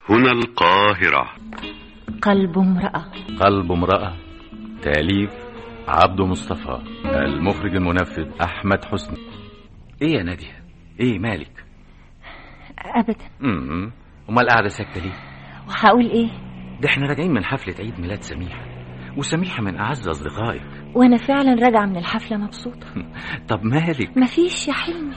هنا القاهرة قلب امرأة قلب امرأة تأليف عبده مصطفى المخرج المنفذ أحمد حسني إيه يا نادية إيه مالك أبدا امم امال قاعدة ساكتة ليه وهقول إيه ده احنا راجعين من حفلة عيد ميلاد سميحة وسميحة من أعز أصدقائك وأنا فعلا راجعة من الحفلة مبسوطة طب مالك مفيش يا حلمي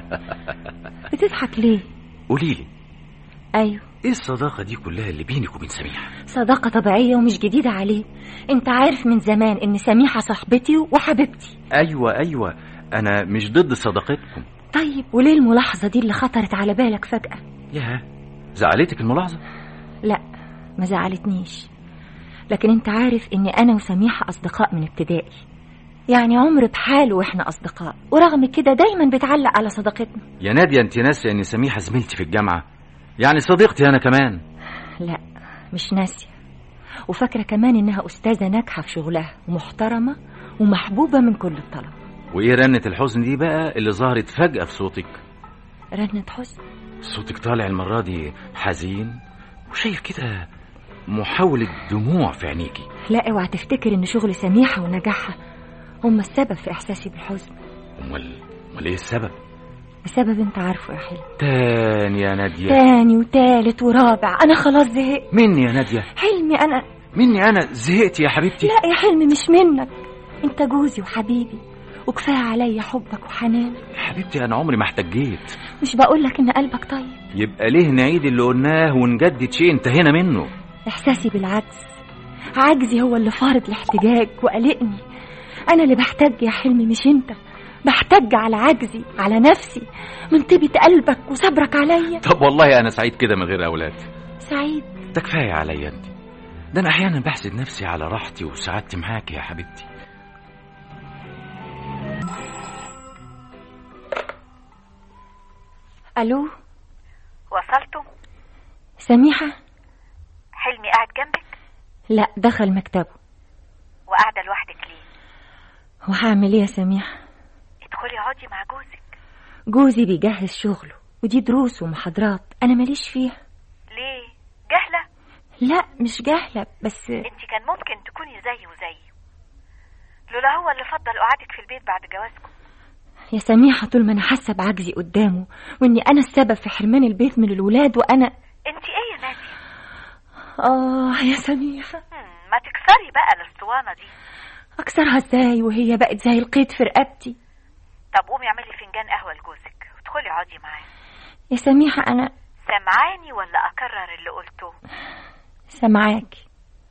بتضحك ليه قولي لي أيوه إيه الصداقة دي كلها اللي بينك وبين سميحة صداقة طبيعية ومش جديدة عليه انت عارف من زمان ان سميحة صاحبتي وحبيبتي أيوة أيوة أنا مش ضد صداقتكم طيب وليه الملاحظة دي اللي خطرت على بالك فجأة ياه زعلتك الملاحظة لا ما زعلتنيش لكن انت عارف اني انا وسميحة اصدقاء من ابتدائي يعني عمر بحاله واحنا اصدقاء ورغم كده دايما بتعلق على صداقتنا يا نادية أنت ناسية إن سميحة زميلتي في الجامعة يعني صديقتي أنا كمان لا مش ناسية وفاكرة كمان انها استاذة ناجحة في شغلها ومحترمة ومحبوبة من كل الطلبة وإيه رنة الحزن دي بقى اللي ظهرت فجأة في صوتك رنة حزن صوتك طالع المرة دي حزين وشايف كده محاولة دموع في عينيكي لا اوعى تفتكر ان شغل سميحة ونجاحها هما السبب في احساسي بالحزن أمال أمال إيه السبب؟ بسبب انت عارفه يا حلم تاني يا نادية تاني وتالت ورابع انا خلاص زهقت مني يا نادية حلمي انا مني أنا زهقت يا حبيبتي لا يا حلمي مش منك انت جوزي وحبيبي وكفايه عليا حبك وحنان يا حبيبتي أنا عمري ما احتجيت مش بقولك ان قلبك طيب يبقى ليه نعيد اللي قلناه ونجدد شيء انتهينا منه احساسي بالعجز عجزي هو اللي فارض الاحتجاج وقلقني انا اللي بحتاج يا حلمي مش انت بحتاج على عجزي على نفسي من طيبة قلبك وصبرك عليا طب والله أنا سعيد كده من غير أولاد سعيد ده كفاية عليا أنت ده أنا أحيانا بحسد نفسي على راحتي وسعادتي معاك يا حبيبتي الو وصلتم سميحة حلمي قاعد جنبك لا دخل مكتبه وقاعدة لوحدك ليه وهعمل ايه يا سميحة ادخلي اقعدي مع جوزك جوزي بيجهز شغله ودي دروس ومحاضرات انا ماليش فيها ليه جهلة لا مش جاهلة بس انت كان ممكن تكوني زيه وزيه لولا هو اللي فضل قعدك في البيت بعد جوازكم يا سميحة طول ما انا حاسة بعجزي قدامه واني انا السبب في حرمان البيت من الولاد وانا انت ايه يا نادي اه يا سميحة هم، ما تكسري بقى الاسطوانة دي اكسرها ازاي وهي بقت زي القيد في رقبتي طب قومي اعملي فنجان قهوة لجوزك وادخلي اقعدي معاه يا سميحة انا سامعاني ولا اكرر اللي قلته سامعاكي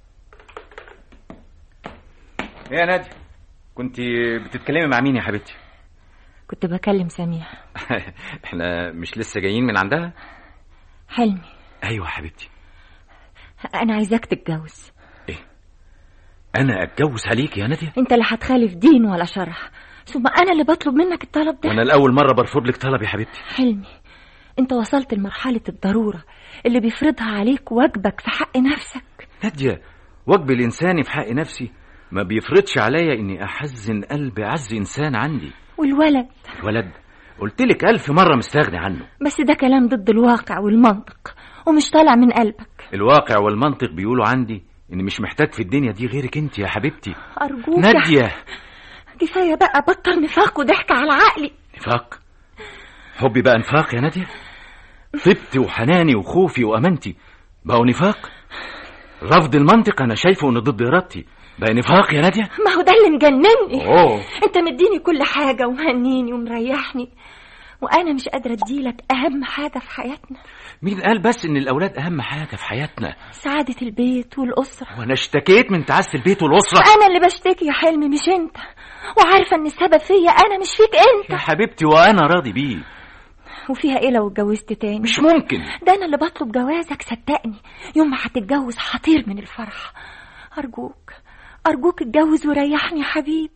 إيه يا نادية كنت بتتكلمي مع مين يا حبيبتي كنت بكلم سميحة احنا مش لسه جايين من عندها حلمي ايوه يا حبيبتي انا عايزاك تتجوز انا اتجوز عليك يا نادية انت لا هتخالف دين ولا شرع ثم انا اللي بطلب منك الطلب ده وانا الاول مرة برفض لك طلب يا حبيبتي حلمي انت وصلت لمرحلة الضرورة اللي بيفرضها عليك واجبك في حق نفسك نادية واجبي الانساني في حق نفسي ما بيفرضش عليا اني احزن قلب اعز انسان عندي والولد ولد قلت لك الف مرة مستغني عنه بس ده كلام ضد الواقع والمنطق ومش طالع من قلبك الواقع والمنطق بيقولوا عندي اني مش محتاج في الدنيا دي غيرك انت يا حبيبتي ارجوك يا نادية كفاية بقى بطل نفاق وضحك على عقلي نفاق حبي بقى نفاق يا نادية طيبتي وحناني وخوفي وامانتي بقوا نفاق رفض المنطق انا شايفه انه ضد ارادتي بقى نفاق يا نادية ما هو ده اللي مجنني اوه انت مديني كل حاجة ومهنيني ومريحني وانا مش قادرة اديلك اهم حاجة في حياتنا مين قال بس ان الاولاد اهم حاجة في حياتنا سعادة البيت والاسرة وانا اشتكيت من تعاسة البيت والاسرة انا اللي بشتكي يا حلمي مش انت وعارفة ان السبب فيا انا مش فيك يا انت حبيبتي وانا راضي بيه وفيها ايه لو اتجوزت تاني مش ممكن ده انا اللي بطلب جوازك صدقني يوم ما هتتجوز هطير من الفرح ارجوك ارجوك اتجوز وريحني يا حبيبي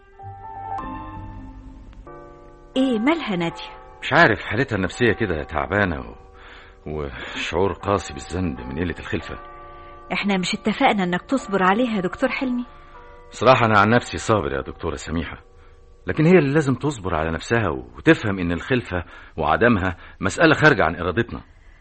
ايه مالها نادية مش عارف حالتها النفسية كده تعبانة و... وشعور قاسي بالذنب من قلة الخلفة احنا مش اتفقنا انك تصبر عليها يا دكتور حلمي صراحة أنا عن نفسي صابر يا دكتورة سميحة لكن هي اللي لازم تصبر على نفسها وتفهم إن الخلفة وعدمها مسألة خارجة عن إرادتنا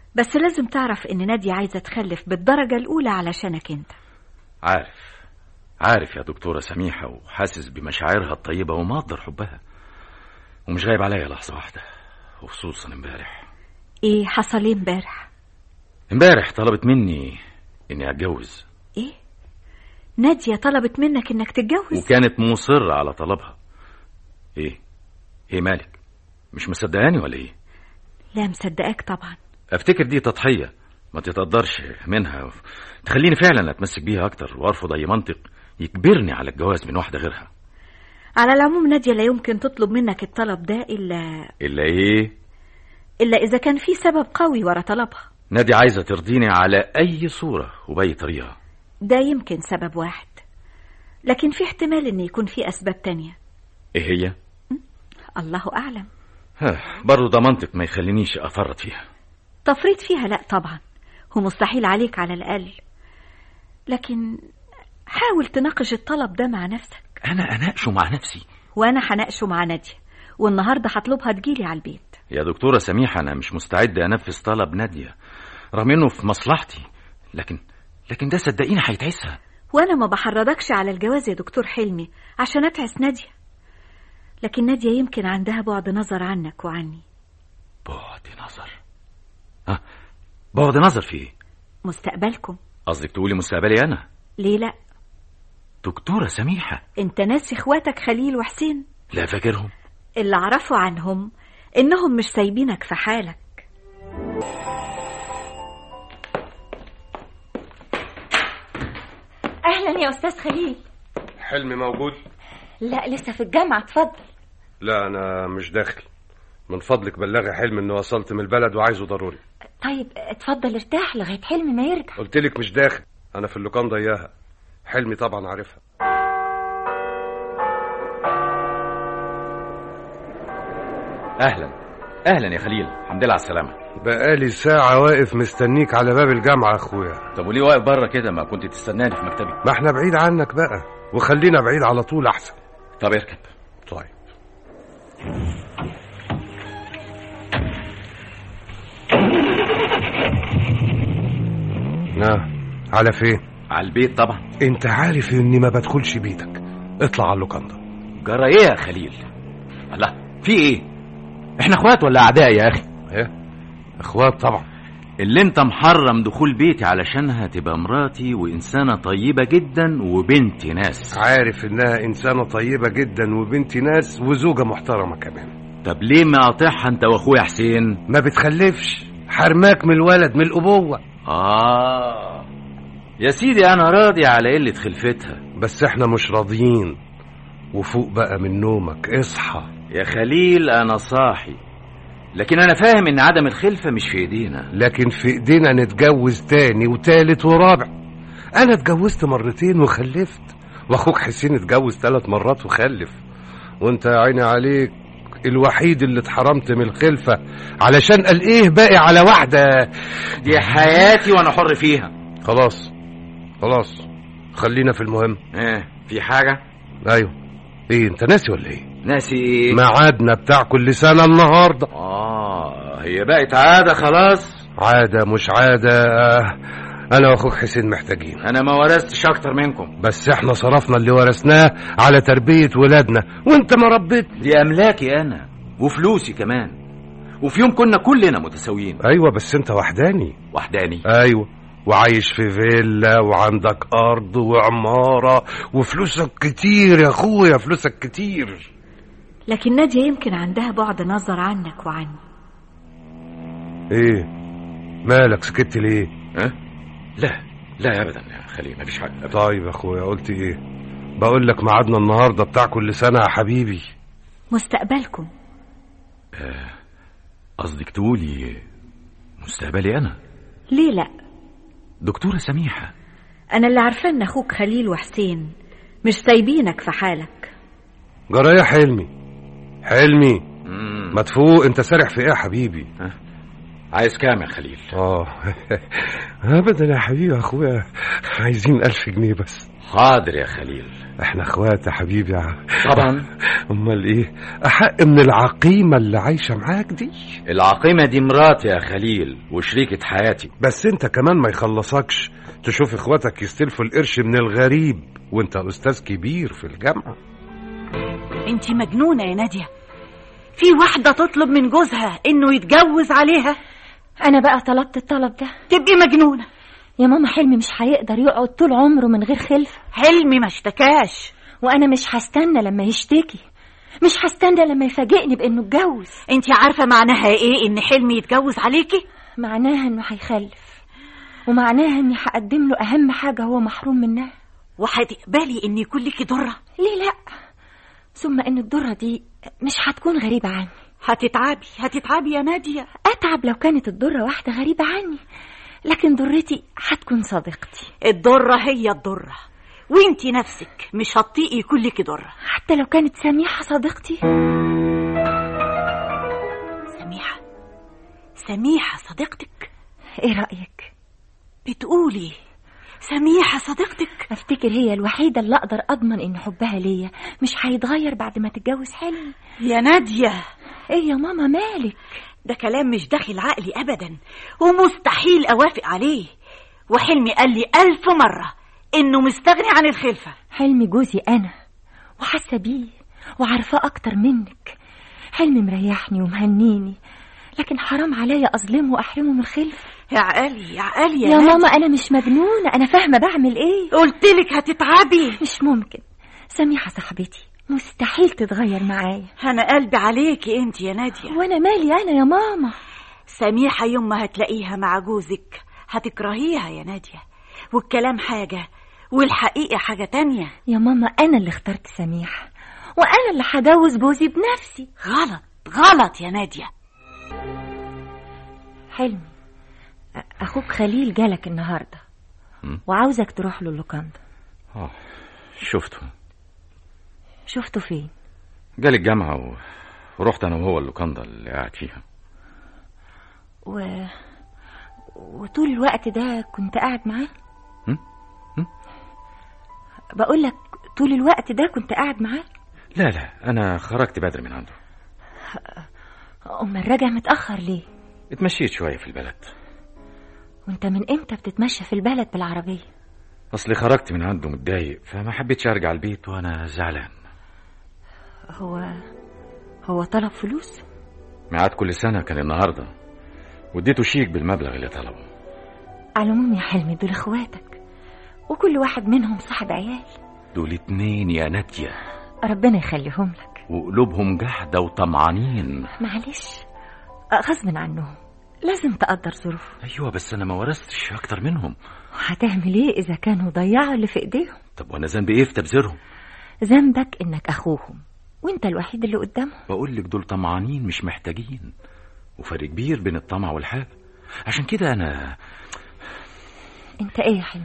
بس لازم تعرف إن نادية عايزة تخلف بالدرجة الأولى علشانك أنت عارف عارف يا دكتورة سميحة وحاسس بمشاعرها الطيبة ومقدر حبها ومش غايب عليا لحظة واحدة وخصوصا امبارح إيه حصل إيه امبارح؟ امبارح طلبت مني اني اتجوز إيه؟ نادية طلبت منك إنك تتجوز وكانت مصرة على طلبها ايه ايه مالك مش مصدقاني ولا ايه لا مصدقاك طبعا افتكر دي تضحية ما تتقدرش منها تخليني فعلا اتمسك بيها اكتر وارفض اي منطق يجبرني على الجواز من واحدة غيرها على العموم نادية لا يمكن تطلب منك الطلب ده إلا الا ايه إلا إذا كان في سبب قوي ورا طلبها نادي عايزة ترضيني على اي صورة وبأي طريقة ده يمكن سبب واحد لكن في احتمال إن يكون في أسباب تانية ايه هي الله أعلم ها، برضه ده منطق ما يخلينيش افرط فيها تفريط فيها لا طبعا هو مستحيل عليك على الأقل لكن حاول تناقش الطلب ده مع نفسك انا اناقشه مع نفسي وأنا هناقشه مع نادية والنهاردة هطلبها تجيلي على البيت يا دكتورة سميحة أنا مش مستعد أنفذ طلب نادية رغم إنه في مصلحتي لكن لكن ده صدقيني هيتعسها وأنا ما بحرضكش على الجواز يا دكتور حلمي عشان أتعس نادية لكن نادية يمكن عندها بعد نظر عنك وعني بعد نظر ها بعد نظر في إيه؟ مستقبلكم قصدك تقولي مستقبلي أنا ليه لا دكتورة سميحة انت ناسي اخواتك خليل وحسين لا فاكرهم اللي اعرفه عنهم انهم مش سايبينك في حالك اهلا يا استاذ خليل حلمي موجود لا لسه في الجامعه اتفضل لا انا مش داخل من فضلك بلغي حلمي اني وصلت من البلد وعايزه ضروري طيب اتفضل ارتاح لغايه حلمي ما يرجع قلت لك مش داخل انا في اللوكاندا اياها حلمي طبعا عارفها أهلا أهلا يا خليل الحمد لله على السلامة بقالي ساعة واقف مستنيك على باب الجامعة يا اخويا طب وليه واقف بره كده ما كنت تستناني في مكتبي ما احنا بعيد عنك بقى وخلينا بعيد على طول احسن طب اركب طيب نا على فين على البيت طبعا انت عارف اني ما بدخلش بيتك اطلع على اللوكاندا جرى ايه يا خليل الله في ايه احنا اخوات ولا اعداء يا اخي ايه اخوات طبعا اللي انت محرم دخول بيتي علشانها تبقى مراتي وانسانة طيبة جدا وبنت ناس عارف انها انسانة طيبة جدا وبنت ناس وزوجة محترمة كمان طب ليه ما قاطعها انت واخويا حسين ما بتخلفش حرماك من الولد من الابوة اه يا سيدي انا راضي على قلة خلفتها بس احنا مش راضيين وفوق بقى من نومك اصحى يا خليل انا صاحي لكن انا فاهم ان عدم الخلفة مش في ايدينا لكن في ايدينا نتجوز تاني وتالت ورابع انا اتجوزت مرتين وخلفت واخوك حسين اتجوز ثلاث مرات وخلف وانت يا عيني عليك الوحيد اللي اتحرمت من الخلفة علشان قال ايه باقي على واحدة دي حياتي وانا حر فيها خلاص خلاص خلينا في المهم ايه في حاجة ايوه ايه انت ناسي ولا ايه ناسي ايه ميعادنا بتاع كل سنة النهاردة اه هي بقت عادة خلاص عادة مش عادة آه، انا واخوك حسين محتاجين انا ما ورثتش اكتر منكم بس احنا صرفنا اللي ورثناه على تربية ولادنا وانت ما ربيت دي املاكي انا وفلوسي كمان وفي يوم كنا كلنا متساويين ايوه بس انت وحداني وحداني ايوه وعايش في فيلا وعندك ارض وعمارة وفلوسك كتير يا اخويا فلوسك كتير لكن نادية يمكن عندها بعد نظر عنك وعني ايه مالك سكت ليه ها لا لا ابدا يا خليل مفيش حاجه أبداً. طيب يا اخويا قلت ايه بقول لك ميعادنا النهارده بتاع كل سنة يا حبيبي مستقبلكم قصدك تقولي مستقبلي انا ليه لا دكتوره سميحه انا اللي عارفاه ان اخوك خليل وحسين مش سايبينك في حالك جرى يا حلمي حلمي مم. ما تفوق انت سارح في ايه يا حبيبي عايز كام يا خليل اه ابدا يا حبيبي يا اخويا عايزين ألف جنيه بس حاضر يا خليل احنا اخوات يا حبيبي يا طبعا امال ايه احق من العقيمه اللي عايشه معاك دي العقيمة دي مراتي يا خليل وشريكة حياتي بس انت كمان ما يخلصكش تشوف اخواتك يستلفوا القرش من الغريب وانت استاذ كبير في الجامعه انت مجنونة يا نادية في واحدة تطلب من جوزها انه يتجوز عليها انا بقى طلبت الطلب ده تبقي مجنونة يا ماما حلمي مش هيقدر يقعد طول عمره من غير خلفه حلمي ما اشتكاش وانا مش هستنى لما يشتكي مش هستنى لما يفاجئني بانه اتجوز انت عارفة معناها ايه ان حلمي يتجوز عليكي معناها انه هيخلف ومعناها اني هقدم له اهم حاجه هو محروم منها وهتقبلي ان يكون لك ضرة ليه لا ثم ان الضره دي مش هتكون غريبه عني هتتعبي هتتعبي يا نادية اتعب لو كانت الضره واحده غريبه عني لكن ضرتي هتكون صديقتي الضرة هي الضرة وانتي نفسك مش هتطيقي يكون لك ضرة حتى لو كانت سميحه صديقتي سميحة سميحة صديقتك ايه رايك بتقولي سميحة صديقتك افتكر هي الوحيده اللي اقدر اضمن ان حبها ليا مش هيتغير بعد ما تتجوز حلمي يا نادية ايه يا ماما مالك ده كلام مش داخل عقلي أبدا ومستحيل أوافق عليه وحلمي قال لي ألف مرة إنه مستغني عن الخلفة حلمي جوزي انا وحاسه بيه وعارفاه اكتر منك حلمي مريحني ومهنيني لكن حرام عليا اظلمه واحرمه من الخلفه يا عقلي يا عقلي يا, يا نادية. ماما انا مش مجنونه انا فاهمه بعمل ايه قلتلك هتتعبي مش ممكن سميحه صاحبتي مستحيل تتغير معايا أنا قلبي عليكي أنت يا نادية وانا مالي انا يا ماما سميحة يوم ما هتلاقيها مع جوزك هتكرهيها يا نادية والكلام حاجة والحقيقة حاجة تانية يا ماما انا اللي اخترت سميحه وانا اللي هجوز جوزي بنفسي غلط غلط يا نادية حلمي أ- اخوك خليل جالك النهارده م? وعاوزك تروح له اللوكاندا اه شفته شفته فين جالي الجامعة و... ورحت أنا وهو اللوكاندا اللي قاعد فيها و... وطول الوقت ده كنت قاعد معاه م? م? بقول لك طول الوقت ده كنت قاعد معاه لا لا أنا خرجت بدري من عنده امال راجع متاخر ليه اتمشيت شوية في البلد وانت من امتى بتتمشى في البلد بالعربيه أصلي خرجت من عنده متضايق فما حبيتش أرجع البيت وأنا زعلان هو هو طلب فلوس ميعاد كل سنة كان النهاردة واديته شيك بالمبلغ اللي طلبه على العموم يا حلمي دول اخواتك وكل واحد منهم صاحب عيال دول اتنين يا نادية ربنا يخليهم لك وقلوبهم جحدة وطمعانين معلش أه، غصب عنهم لازم تقدر ظروفهم أيوة بس أنا ما ورثتش أكتر منهم وهتعمل ايه اذا كانوا ضيعوا اللي في ايديهم طب وأنا ذنبي إيه في تبذيرهم ذنبك انك اخوهم وانت الوحيد اللي قدامهم بقول لك دول طمعانين مش محتاجين وفرق كبير بين الطمع والحاجة عشان كده أنا انت ايه يا حلمي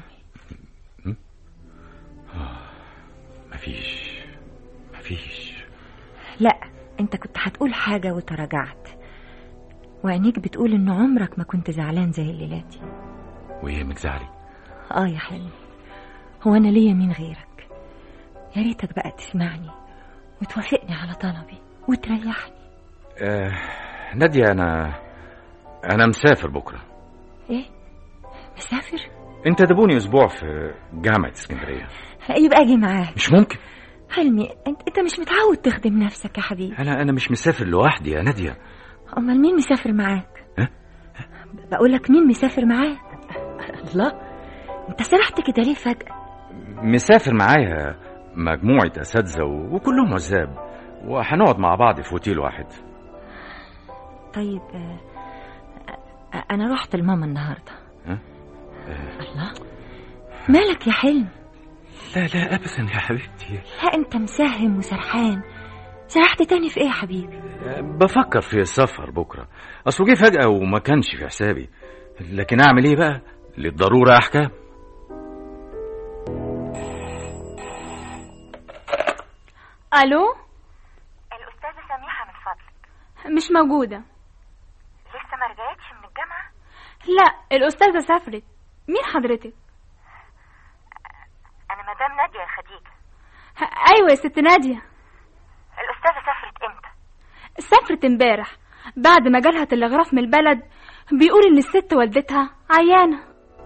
مفيش مفيش لا انت كنت هتقول حاجة وتراجعت وعينيك بتقول ان عمرك ما كنت زعلان زي الليلة دي ويهمك زعلي اه يا حلمي هو انا ليا مين غيرك يا ريتك بقى تسمعني وتوافقني على طلبي وتريحني آه نادية أنا أنا مسافر بكرة ايه مسافر أنت دبوني أسبوع في جامعة اسكندرية يبقى اجي معاك مش ممكن حلمي انت انت مش متعود تخدم نفسك يا حبيبي أنا أنا مش مسافر لوحدي يا نادية امال مين مسافر معاك ها؟ بقول لك مين مسافر معاك الله انت سرحت كده ليه فجأة مسافر معايا مجموعة أساتذة و- وكلهم عزاب وهنقعد مع بعض في اوتيل واحد طيب آه، آه، انا رحت لماما النهارده ها؟ الله مالك يا حلم لا لا أبدا يا حبيبتي لا انت مساهم وسرحان سرحت تاني في ايه يا حبيبي بفكر في السفر بكرة أصله جه فجأة وما كانش في حسابي لكن أعمل إيه بقى للضرورة أحكام الو الأستاذة سميحة من فضلك مش موجودة لسه ما رجعتش من الجامعة لا الأستاذة سافرت مين حضرتك أنا مدام ناديه يا خديجه ه- ايوه يا ست ناديه الاستاذه سافرت امتى سافرت امبارح بعد ما جالها تلغراف من البلد بيقول ان الست والدتها عيانه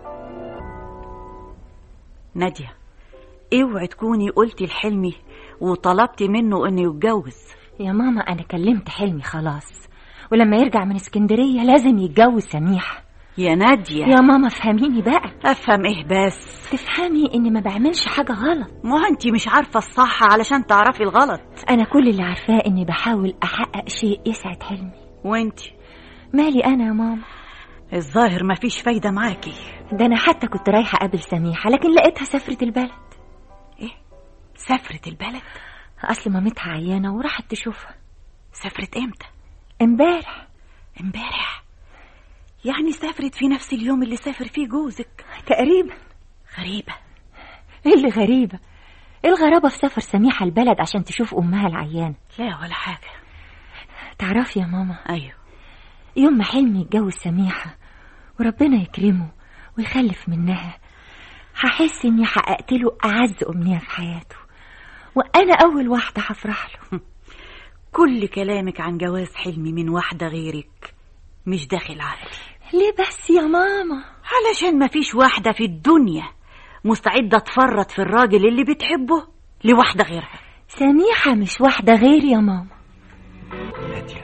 نادية اوعي تكوني قلتي لحلمي وطلبتي منه انه يتجوز يا ماما انا كلمت حلمي خلاص ولما يرجع من اسكندريه لازم يتجوز سميحه يا نادية يا ماما فهميني بقى افهم ايه بس تفهمي اني ما بعملش حاجه غلط ما انت مش عارفة الصح علشان تعرفي الغلط انا كل اللي عارفاه اني بحاول احقق شيء يسعد حلمي وانت مالي انا يا ماما الظاهر مفيش فايدة معاكي ده انا حتى كنت رايحه اقابل سميحه لكن لقيتها سافرت البلد ايه سافرت البلد اصل مامتها عيانه وراحت تشوفها سافرت امتى امبارح امبارح يعني سافرت في نفس اليوم اللي سافر فيه جوزك تقريبا غريبة ايه اللي غريبه ايه الغرابه في سفر سميحه البلد عشان تشوف امها العيانه لا ولا حاجة تعرفي يا ماما ايوه يوم ما حلمي يتجوز سميحة وربنا يكرمه ويخلف منها هحس اني حققت له اعز امنية في حياته وانا اول واحدة هفرح له كل كلامك عن جواز حلمي من واحدة غيرك مش داخل عقلي ليه بس يا ماما علشان مفيش واحدة في الدنيا مستعدة تفرط في الراجل اللي بتحبه لواحدة غيرها سميحة مش واحدة غير يا ماما نادية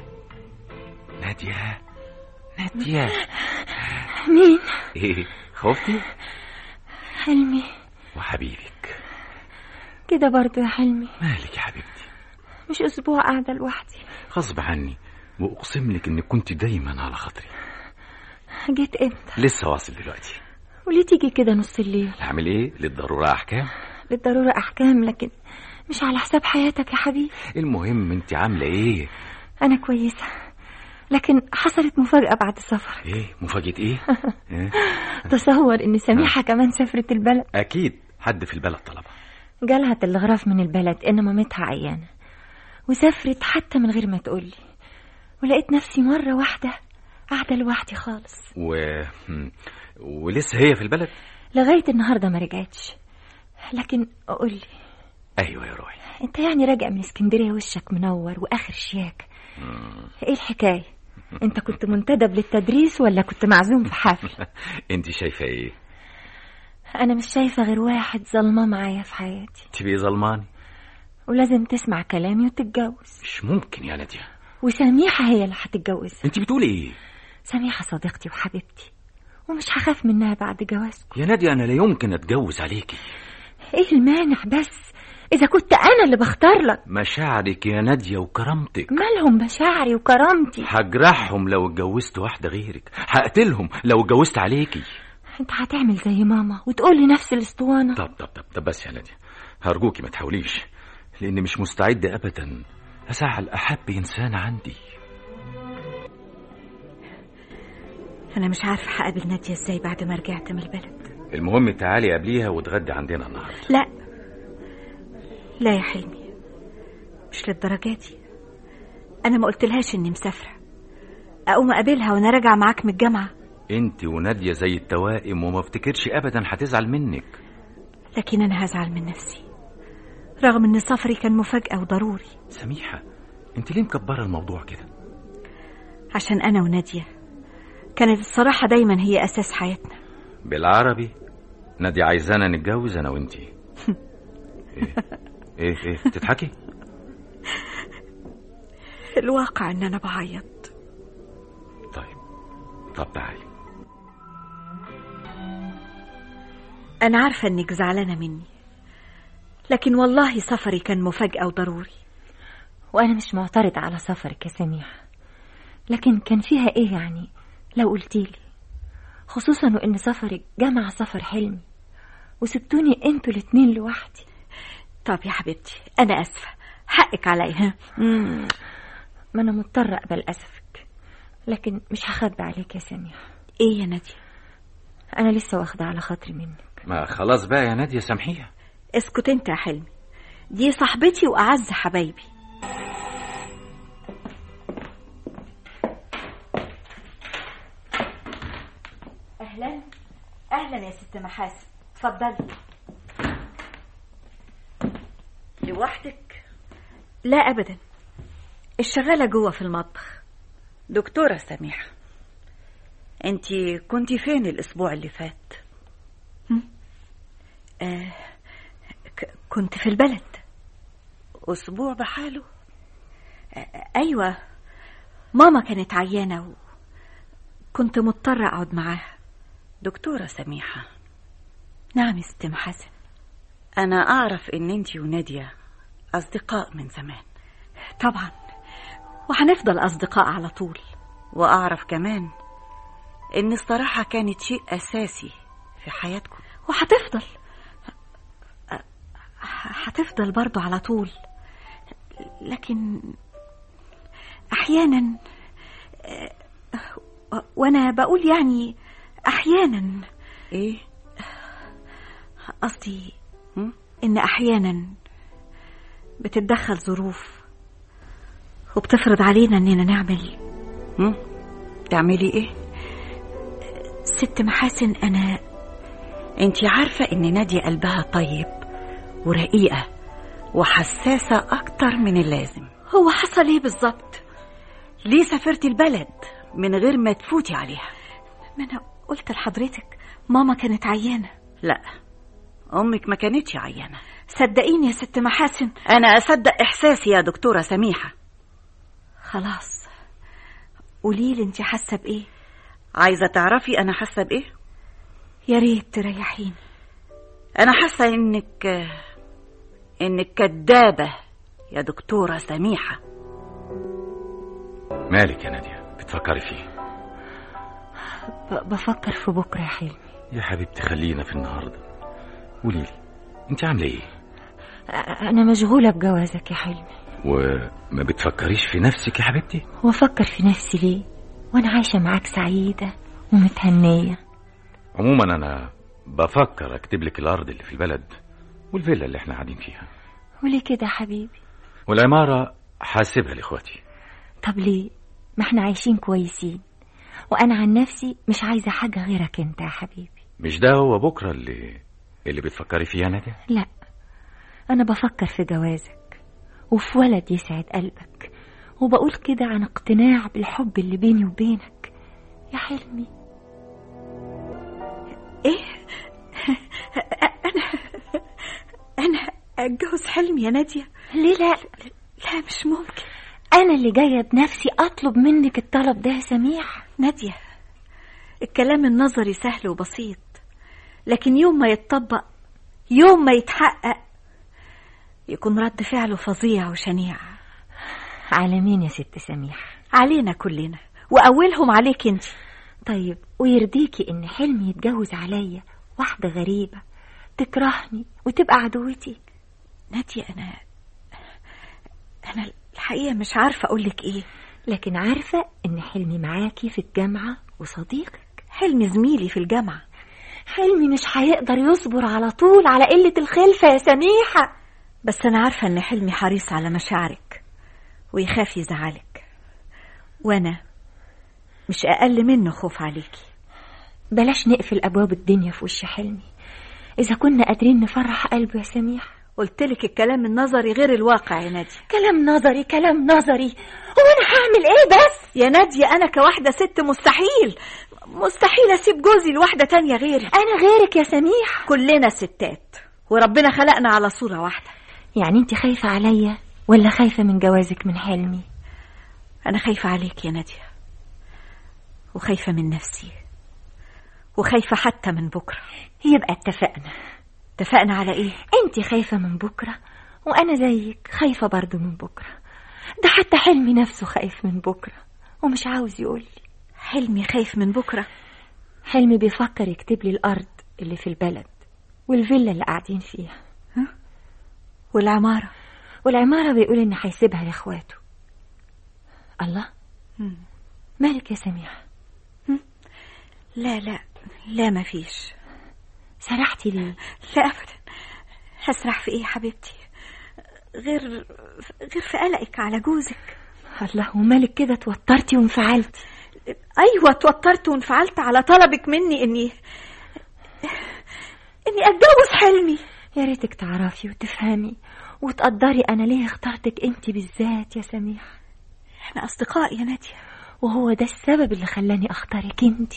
نادية نادية مين ايه خفتي حلمي وحبيبك كده برضو يا حلمي مالك يا حبيبتي مش اسبوع قاعدة لوحدي غصب عني واقسم لك انك كنت دايما على خاطري جيت امتى لسه واصل دلوقتي وليه تيجي كده نص الليل اعمل ايه للضروره احكام بالضرورة احكام لكن مش على حساب حياتك يا حبيبي المهم انت عامله ايه انا كويسة لكن حصلت مفاجأة بعد السفر ايه مفاجاه ايه, إيه؟ تصور ان سميحة كمان سافرت البلد اكيد حد في البلد طلبها جالها تلغراف من البلد ان مامتها عيانة وسافرت حتى من غير ما تقولي ولقيت نفسي مرة واحدة قاعدة لوحدي خالص و... هم. ولسه هي في البلد لغاية النهاردة ما رجعتش لكن قولي ايوه يا روحي انت يعني راجع من اسكندرية وشك منور واخر شياك ايه الحكاية انت كنت منتدب للتدريس ولا كنت معزوم في حفل انت شايفه ايه انا مش شايفة غير واحد ظلمة معايا في حياتي تبقي ظلماني ولازم تسمع كلامي وتتجوز مش ممكن يا ناديه وسميحة هي اللي هتتجوزها انت بتقولي ايه سميحة صديقتي وحبيبتي ومش هخاف منها بعد جوازكم يا ناديه انا لا يمكن اتجوز عليكي ايه المانع بس اذا كنت انا اللي بختار لك مشاعرك يا ناديه وكرامتك مالهم مشاعري وكرامتي هجرحهم لو اتجوزت واحدة غيرك هقتلهم لو اتجوزت عليكي انت هتعمل زي ماما وتقول لي نفس الاسطوانة طب طب طب طب بس يا نادية هرجوكي ما تحاوليش لأني مش مستعد أبدا أزعل أحب إنسان عندي انا مش عارفة هقابل نادية ازاي بعد ما رجعت من البلد المهم تعالي قبليها وتغدي عندنا النهاردة لا لا يا حلمي مش للدرجة دي انا ما قلتلهاش اني مسافرة اقوم اقابلها وانا راجعة معاك من الجامعة انت ونادية زي التوائم وما افتكرش أبدا هتزعل منك لكن انا هزعل من نفسي رغم ان سفري كان مفاجأة وضروري سميحة انت ليه مكبرة الموضوع كده عشان انا ونادية كانت الصراحة دايما هي اساس حياتنا بالعربي نادية عايزانا نتجوز أنا وانتي ايه ايه, إيه؟ تضحكي الواقع ان انا بعيط طيب طب تعالي انا عارفة انك زعلانة مني لكن والله سفري كان مفاجأة وضروري وانا مش معترض على سفرك يا سميحة لكن كان فيها ايه يعني لو قلتيلي خصوصا وان سفرك جمع سفر حلمي وسبتوني انتوا الاتنين لوحدي طب يا حبيبتي انا اسفة حقك عليا مم. ما انا مضطرة اقبل اسفك لكن مش هخبي عليك يا سميحة ايه يا نادية انا لسه واخدة على خاطري منك ما خلاص بقى يا نادية سامحيها اسكت انت يا حلمي دي صاحبتي واعز حبايبي اهلا اهلا يا ست محاسن اتفضلي لوحدك لا ابدا الشغاله جوه في المطبخ دكتورة سميحة انت كنت فين الاسبوع اللي فات آه ك- كنت في البلد اسبوع بحاله آه ايوه ماما كانت عيانه وكنت مضطره اقعد معاها دكتورة سميحة نعم يا ست محاسن انا اعرف ان انت ونادية اصدقاء من زمان طبعا وهنفضل اصدقاء على طول واعرف كمان ان الصراحة كانت شيء اساسي في حياتكم وهتفضل ه- هتفضل برضو على طول لكن احيانا آه، وانا بقول يعني احيانا ايه قصدي هم؟ ان احيانا بتتدخل ظروف وبتفرض علينا اننا نعمل هم؟ تعملي ايه ست محاسن انا انت عارفة ان نادية قلبها طيب ورقيقة وحساسة اكتر من اللازم هو حصل ايه بالظبط ليه سافرتي البلد من غير ما تفوتي عليها ما انا قلت لحضرتك ماما كانت عيانه لا امك ما كانتش عيانة صدقيني يا ست محاسن انا اصدق احساسي يا دكتورة سميحة خلاص قوليلي انت حاسه بايه عايزة تعرفي انا حاسة بايه يا ريت تريحيني انا حاسة انك انك كدابة يا دكتورة سميحة مالك يا نادية بتفكري فيه ب- بفكر في بكرة يا حلمي يا حبيبتي خلينا في النهاردة قولي لي انت عاملة ايه أ- أنا مشغولة بجوازك يا حلمي وما بتفكريش في نفسك يا حبيبتي وأفكر في نفسي ليه وأنا عايشة معاك سعيدة ومتهنية عموما انا بفكر اكتب لك الارض اللي في البلد والفيلا اللي احنا قاعدين فيها وليه كده يا حبيبي والعمارة حاسبها لاخواتي طب ليه ما احنا عايشين كويسين وأنا عن نفسي مش عايزة حاجة غيرك انت يا حبيبي مش ده هو بكرة اللي اللي بتفكري فيه يا نادية لا أنا بفكر في جوازك وفي ولد يسعد قلبك وبقول كده عن اقتناع بالحب اللي بيني وبينك يا حلمي ايه انا انا اتجوز حلمي يا ناديه ليه لا لا مش ممكن أنا اللي جاية بنفسي أطلب منك الطلب ده يا سميح ناديه الكلام النظري سهل وبسيط لكن يوم ما يتطبق يوم ما يتحقق يكون رد فعله فظيع وشنيع على مين يا ست سميح علينا كلنا واولهم عليك انت طيب ويرضيكي ان حلمي يتجوز عليا واحدة غريبة تكرهني وتبقى عدوتي ناديه انا انا الحقيقه مش عارفه اقولك ايه لكن عارفة ان حلمي معاكي في الجامعة وصديقك حلمي زميلي في الجامعه حلمي مش هيقدر يصبر على طول على قلة الخلفة يا سميحة بس أنا عارفة إن حلمي حريص على مشاعرك ويخاف يزعلك وأنا مش أقل منه خوف عليكي بلاش نقفل أبواب الدنيا في وش حلمي إذا كنا قادرين نفرح قلبه يا سميحة قلتلك الكلام النظري غير الواقع يا نادية كلام نظري كلام نظري هو أنا هعمل إيه بس يا نادية أنا كواحدة ست مستحيل مستحيل أسيب جوزي لواحدة تانية غيري أنا غيرك يا سميحة كلنا ستات وربنا خلقنا على صورة واحدة يعني أنت خايفة عليا ولا خايفة من جوازك من حلمي أنا خايفة عليك يا نادية وخايفة من نفسي وخايفة حتى من بكرة يبقى اتفقنا اتفقنا على إيه؟ انت خايفة من بكرة وأنا زيك خايفة برضو من بكرة ده حتى حلمي نفسه خايف من بكرة ومش عاوز يقولي حلمي خايف من بكرة حلمي بيفكر يكتب لي الأرض اللي في البلد والفيلا اللي قاعدين فيها والعمارة والعمارة بيقول إن هيسيبها لإخواته الله مم. مالك يا سميحة لا لا لا ما فيش سرحتي ليه لا أبدا هسرح في إيه يا حبيبتي غير غير في قلقك على جوزك الله ومالك كده توترتي وانفعلتي أيوة اتوترت وانفعلت على طلبك مني إني إني أتجوز حلمي يا يا ريتك تعرفي وتفهمي وتقدري انا ليه اخترتك انت بالذات يا سميحه احنا اصدقاء يا ناديه وهو ده السبب اللي خلاني اختارك انت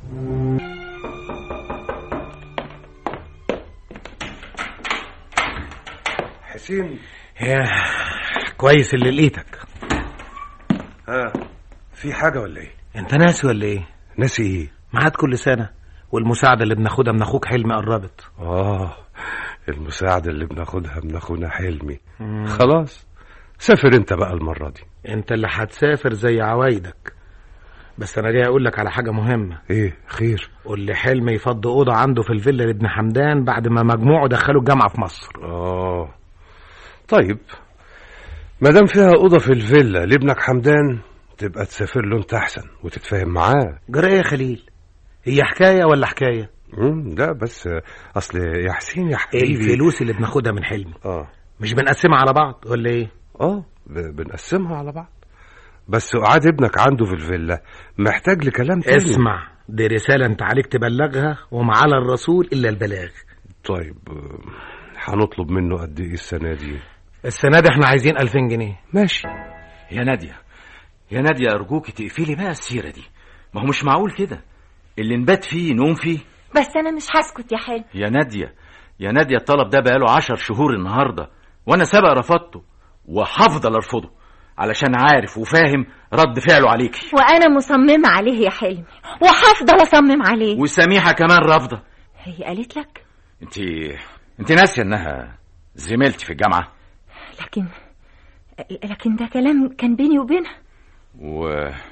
حسين يا كويس اللي لقيتك ها في حاجه ولا ايه انت ناسي ولا ايه ناسي ايه ميعاد كل سنه والمساعده اللي بناخدها من اخوك حلمي قربت اه المساعده اللي بناخدها من اخونا حلمي خلاص سافر انت بقى المره دي انت اللي هتسافر زي عوايدك بس انا جاي اقول لك على حاجه مهمه ايه خير قول لي حلمي يفضي اوضه عنده في الفيلا لابن حمدان بعد ما مجموعه دخلوا الجامعه في مصر اه طيب ما دام فيها اوضه في الفيلا لابنك حمدان تبقى تسافر له انت احسن وتتفاهم معاه جرى ايه يا خليل هي حكايه ولا حكايه مم، لا بس آه، اصل يا حسين يا حبيبي الفلوس اللي بناخدها من حلمي اه مش بنقسمها على بعض ولا ايه اه ب- بنقسمها على بعض بس قعاد ابنك عنده في الفيلا محتاج لكلام تاني اسمع دي رساله انت عليك تبلغها وما على الرسول الا البلاغ طيب آه، هنطلب منه قد ايه السنه دي السنه دي احنا عايزين 2000 جنيه ماشي يا نادية يا نادية أرجوك تقفلي بقى السيرة دي ما هو مش معقول كده اللي نبات فيه نوم فيه بس انا مش هسكت يا حلم يا نادية يا نادية الطلب ده بقاله عشر شهور النهاردة وأنا سبق رفضته وهفضل أرفضه علشان عارف وفاهم رد فعله عليكي وانا مصممه عليه يا حلمي وهفضل اصمم عليه وسميحة كمان رافضة هي قالت لك انت انت ناسية انها زميلتي في الجامعة لكن لكن ده كلام كان بيني وبينها و...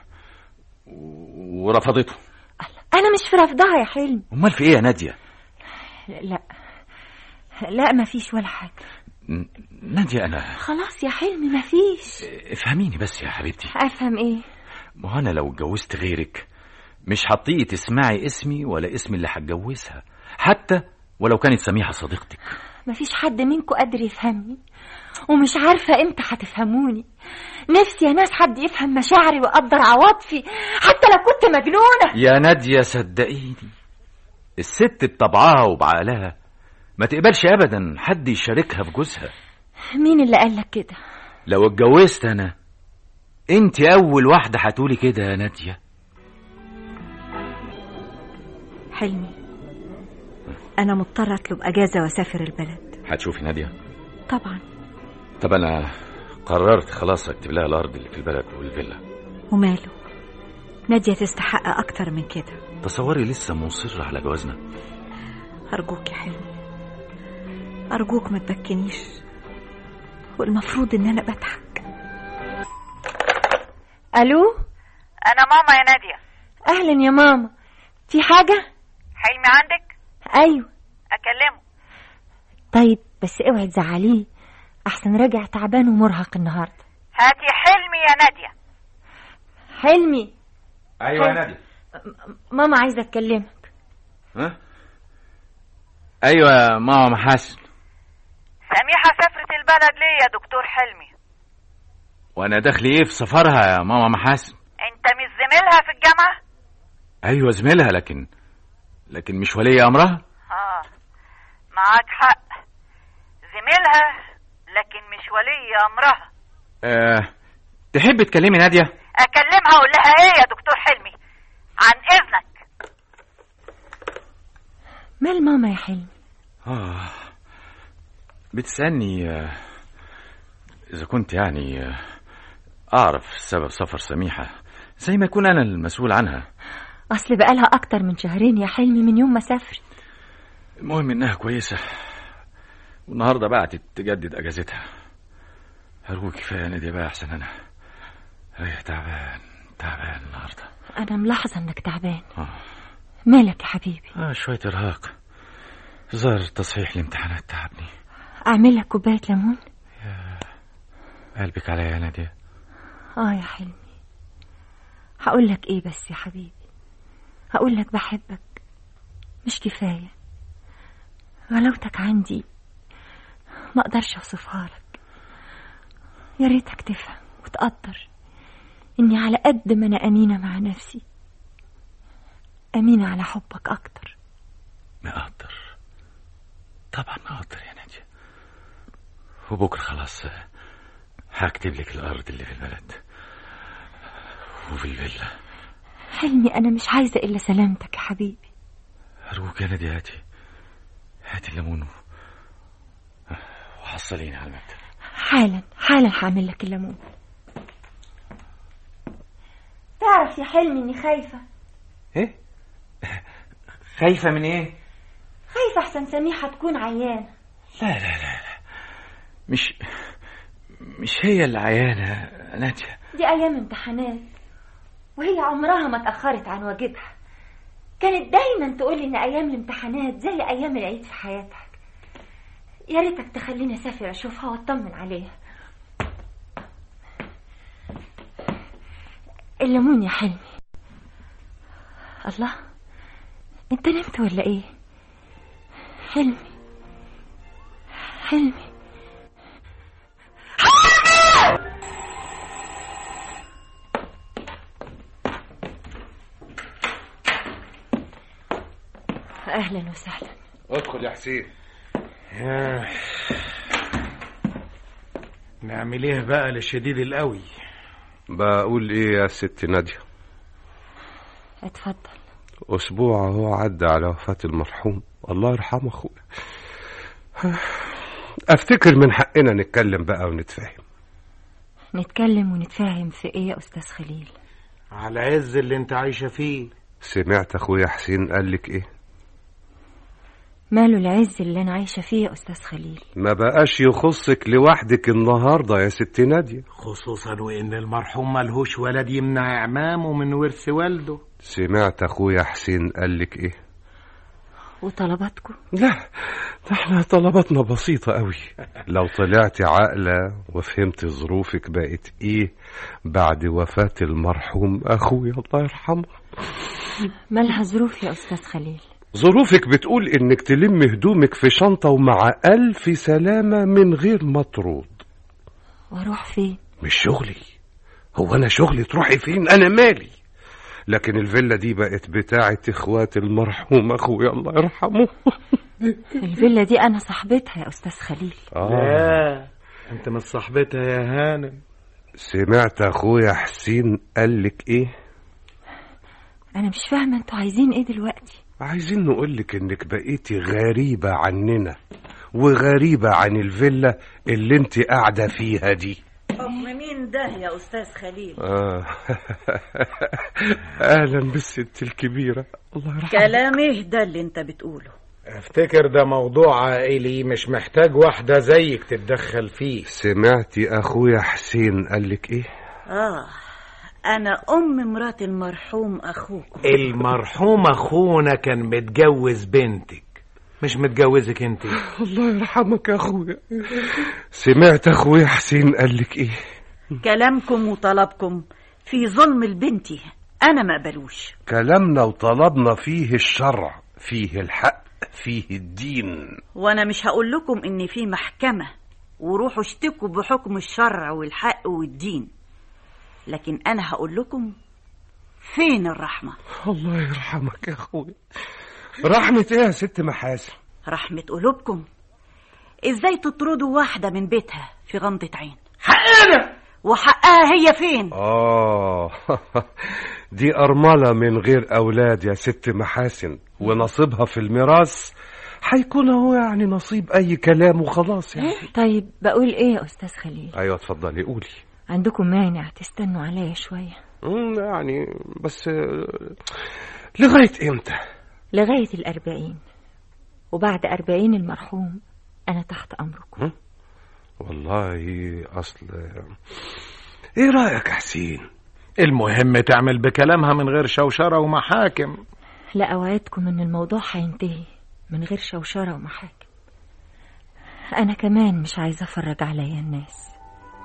ورفضته انا مش في رفضها يا حلمي امال في ايه يا نادية لا لا ما فيش ولا حاجه ن- نادية انا خلاص يا حلمي ما فيش افهميني بس يا حبيبتي افهم ايه ما هو انا لو اتجوزت غيرك مش هطيقي تسمعي اسمي ولا اسم اللي هتجوزها حتى ولو كانت سميحة صديقتك ما فيش حد منكم قادر يفهمني ومش عارفة امتى هتفهموني نفسي يا ناس حد يفهم مشاعري ويقدر عواطفي حتى لو كنت مجنونة يا نادية صدقيني الست بطبعها وبعقلها ما تقبلش ابدا حد يشاركها في جوزها مين اللي قالك كده لو اتجوزت انا انت اول واحدة هتقولي كده يا نادية حلمي انا مضطره اطلب اجازه واسافر البلد هتشوفي نادية طبعا طب انا قررت خلاص اكتب لها الارض اللي في البلد والفيلا وماله ناديه تستحق اكتر من كده تصوري لسه مصر على جوازنا ارجوك يا حلمي ارجوك ما تبكنيش والمفروض ان انا بضحك الو انا ماما يا ناديه اهلا يا ماما في حاجة حلمي عندك ايوه اكلمه طيب بس اوعي تزعليه احسن راجع تعبان ومرهق النهارده هاتي حلمي يا ناديه حلمي ايوه يا نادية ماما عايزه اتكلمك ها ايوه يا ماما محاسن سميحه سافرت البلد ليه يا دكتور حلمي وانا دخلي ايه في سفرها يا ماما محاسن انت مش زميلها في الجامعه ايوه زميلها لكن لكن مش ولي امرها اه معاك حق زميلها لكن مش ولي امرها أه تحب تكلمي نادية اكلمها اقول لها ايه يا دكتور حلمي عن اذنك مال ماما يا حلمي آه بتسألني آه، إذا كنت يعني آه، أعرف سبب سفر سميحة زي ما يكون أنا المسؤول عنها اصل بقالها اكتر من شهرين يا حلمي من يوم ما سافرت المهم إنها كويسة والنهاردة بعتت تجدد أجازتها أرجوك كفاية يا نادية بقى أحسن أنا أيه تعبان تعبان النهاردة انا ملاحظه انك تعبان آه. مالك يا حبيبي آه شوية إرهاق ظهر تصحيح الامتحانات تعبني اعمل لك كوبايه ليمون قلبك عليا يا نادية اه يا حلمي هقول لك ايه بس يا حبيبي هقول لك بحبك مش كفايه غلاوتك عندي ما اقدرش اوصفها لك يا ريتك تفهم وتقدر اني على قد ما انا امينه مع نفسي امينه على حبك اكتر ما أقدر طبعا ما أقدر يا نادية وبكرة خلاص هكتب لك الأرض اللي في البلد وفي الفيلا حلمي أنا مش عايزة إلا سلامتك يا حبيبي أرجوك يا نادي هاتي هاتي الليمون و- وحصليني على المكتب حالا حالا هعمل لك الليمون تعرف يا حلمي إني خايفة إيه؟ خايفة من إيه؟ خايفة أحسن سميحة تكون عيانة لا لا لا لا مش مش هي اللي عيانة نادية دي أيام امتحانات وهي عمرها ما اتأخرت عن واجبها كانت دايما تقولي إن أيام الامتحانات زي أيام العيد في حياتك يا ريتك تخليني أسافر أشوفها وأطمن عليها الليمون يا حلمي الله انت نمت ولا ايه حلمي حلمي اهلا وسهلا ادخل يا حسين ياه. نعمل ايه بقى للشديد القوي بقول ايه يا ست نادية اتفضل اسبوع اهو عدى على وفاة المرحوم الله يرحمه اخويا افتكر من حقنا نتكلم بقى ونتفاهم نتكلم ونتفاهم في ايه يا استاذ خليل على عز اللي انت عايشة فيه سمعت اخويا حسين قالك ايه ماله العز اللي انا عايشه فيه يا استاذ خليل ما بقاش يخصك لوحدك النهارده يا ست نادية خصوصا وان المرحوم ملهوش ولد يمنع اعمامه من ورث والده سمعت اخويا حسين قالك ايه وطلباتكم لا ده احنا طلباتنا بسيطة قوي لو طلعت عاقلة وفهمت ظروفك بقت ايه بعد وفاة المرحوم اخويا الله يرحمه مالها ظروف يا استاذ خليل ظروفك بتقول انك تلم هدومك في شنطة ومع الف سلامة من غير مطرود واروح فين مش شغلي هو انا شغلي تروحي فين انا مالي لكن الفيلا دي بقت بتاعة اخوات المرحوم اخويا الله يرحمه الفيلا دي انا صاحبتها يا استاذ خليل لا انت مش صاحبتها يا هانم سمعت اخويا حسين قالك ايه انا مش فاهمه انتوا عايزين ايه دلوقتي عايزين نقولك انك بقيتي غريبة عننا وغريبة عن الفيلا اللي انت قاعدة فيها دي حكم مين ده يا أستاذ خليل آه. اهلا بالست الكبيرة الله يرحمها كلام ايه ده اللي انت بتقوله افتكر ده موضوع عائلي مش محتاج واحدة زيك تتدخل فيه سمعتي اخويا حسين قالك ايه اه انا ام مرات المرحوم اخوكم المرحوم اخونا كان متجوز بنتك مش متجوزك انت الله يرحمك يا اخويا سمعت اخويا حسين قالك ايه كلامكم وطلبكم في ظلم البنتي انا ما اقبلوش كلامنا وطلبنا فيه الشرع فيه الحق فيه الدين وانا مش هقول لكم ان في محكمة وروحوا اشتكوا بحكم الشرع والحق والدين لكن انا هقول لكم فين الرحمة الله يرحمك يا اخويا رحمة ايه يا ست محاسن رحمة قلوبكم ازاي تطردوا واحدة من بيتها في غمضة عين حقنا وحقها هي فين اه دي ارملة من غير اولاد يا ست محاسن ونصيبها في الميراث هيكون هو يعني نصيب اي كلام وخلاص يعني طيب بقول ايه يا استاذ خليل ايوه اتفضلي قولي عندكم مانع تستنوا عليا شويه مم، يعني بس آه، لغاية امتى لغايه الاربعين وبعد أربعين المرحوم انا تحت امركم والله اصل ايه رايك يا حسين المهم تعمل بكلامها من غير شوشرة ومحاكم لا اوعدكم ان الموضوع هينتهي من غير شوشره ومحاكم انا كمان مش عايزه افرج عليا الناس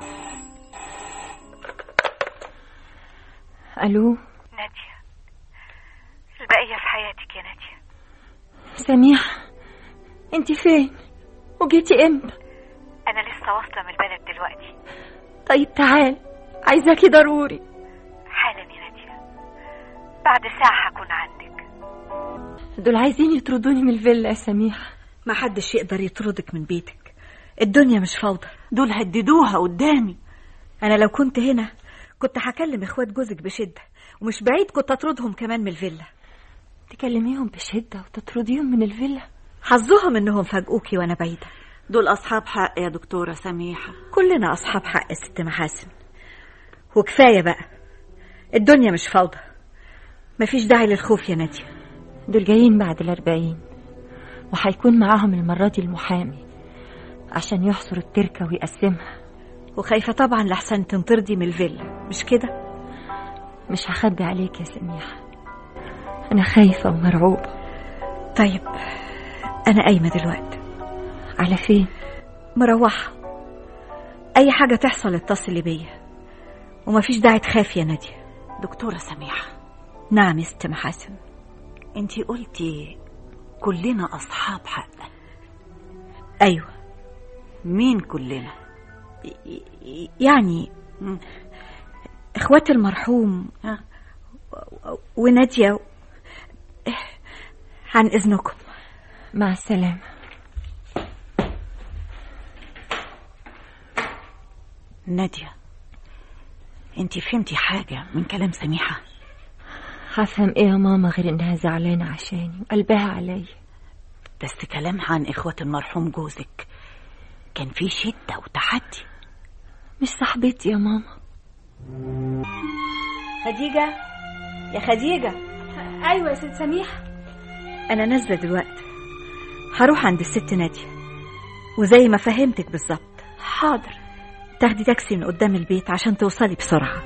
الو نادية البقية في حياتك يا نادية سميحه انت فين وجيتي امتى أنا لسه واصلة من البلد دلوقتي طيب تعال عايزاكي ضروري حالا يا نادية بعد ساعة هكون عندك دول عايزين يطردوني من الفيلا يا سميحه ما حدش يقدر يطردك من بيتك الدنيا مش فوضى دول هددوها قدامي انا لو كنت هنا كنت هكلم اخوات جوزك بشده ومش بعيد كنت اطردهم كمان من الفيلا تكلميهم بشدة وتطرديهم من الفيلا حظهم انهم فاجئوكي وانا بعيده دول أصحاب حق يا دكتورة سميحة كلنا اصحاب حق يا ست محاسن وكفايه بقى الدنيا مش فوضى مفيش داعي للخوف يا ناديه دول جايين بعد الأربعين وهيكون معاهم المرة دي المحامي عشان يحصر التركة ويقسمها وخايفه طبعا لحسن تنطردي من الفيلا مش كده مش هخبي عليك يا سميحة أنا خايفة ومرعوبة طيب انا قايمه دلوقتي على فين؟ مروحه اي حاجه تحصل اتصلي بيا ومفيش داعي تخافي يا ناديه دكتورة سميحة نعم يا ست محاسن انتي قلتي كلنا أصحاب حق ايوه مين كلنا ي- ي- يعني مم. اخوات المرحوم ها وناديه و... عن اذنكم مع السلامة نادية انتي فهمتي حاجة من كلام سميحة هفهم ايه يا ماما غير انها زعلانة عشاني وقلبها عليا بس كلامها عن إخوة المرحوم جوزك كان فيه شدة وتحدي مش صاحبتي يا ماما خديجه يا خديجه ايوه يا ست سميحة انا نازله دلوقتي هروح عند الست ناديه وزي ما فهمتك بالظبط حاضر تاخدي تاكسي من قدام البيت عشان توصلي بسرعه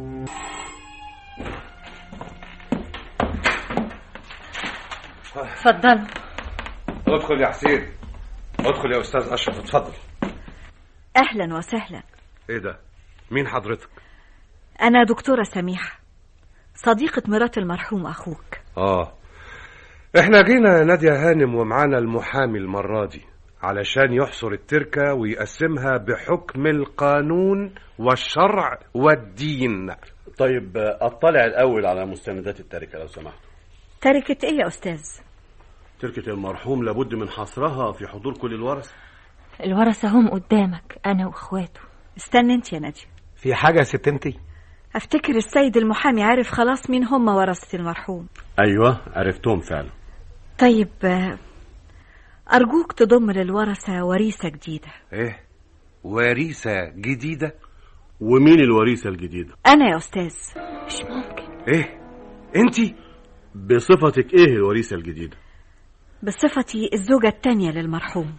اتفضلوا ادخل يا حسين ادخل يا استاذ اشرف اتفضل اهلا وسهلا ايه ده مين حضرتك انا دكتوره سميحه صديقه مرات المرحوم اخوك اه احنا جينا نادية هانم ومعانا المحامي المرة دي علشان يحصر التركة ويقسمها بحكم القانون والشرع والدين طيب اطلع الاول على مستندات التركه لو سمحت تركه ايه يا استاذ تركه المرحوم لابد من حصرها في حضور كل الورثه الورثة هم قدامك أنا وإخواته استنى انت يا ناديه في حاجة يا ست انتي افتكر السيد المحامي عارف خلاص مين هم ورثه المرحوم ايوه عرفتهم فعلا طيب آه، ارجوك تضم للورثه وريثه جديده ايه وريثة جديدة ومين الوريثه الجديده انا يا استاذ مش ممكن ايه انتي بصفتك ايه الوريثه الجديده بصفتي الزوجه التانية للمرحوم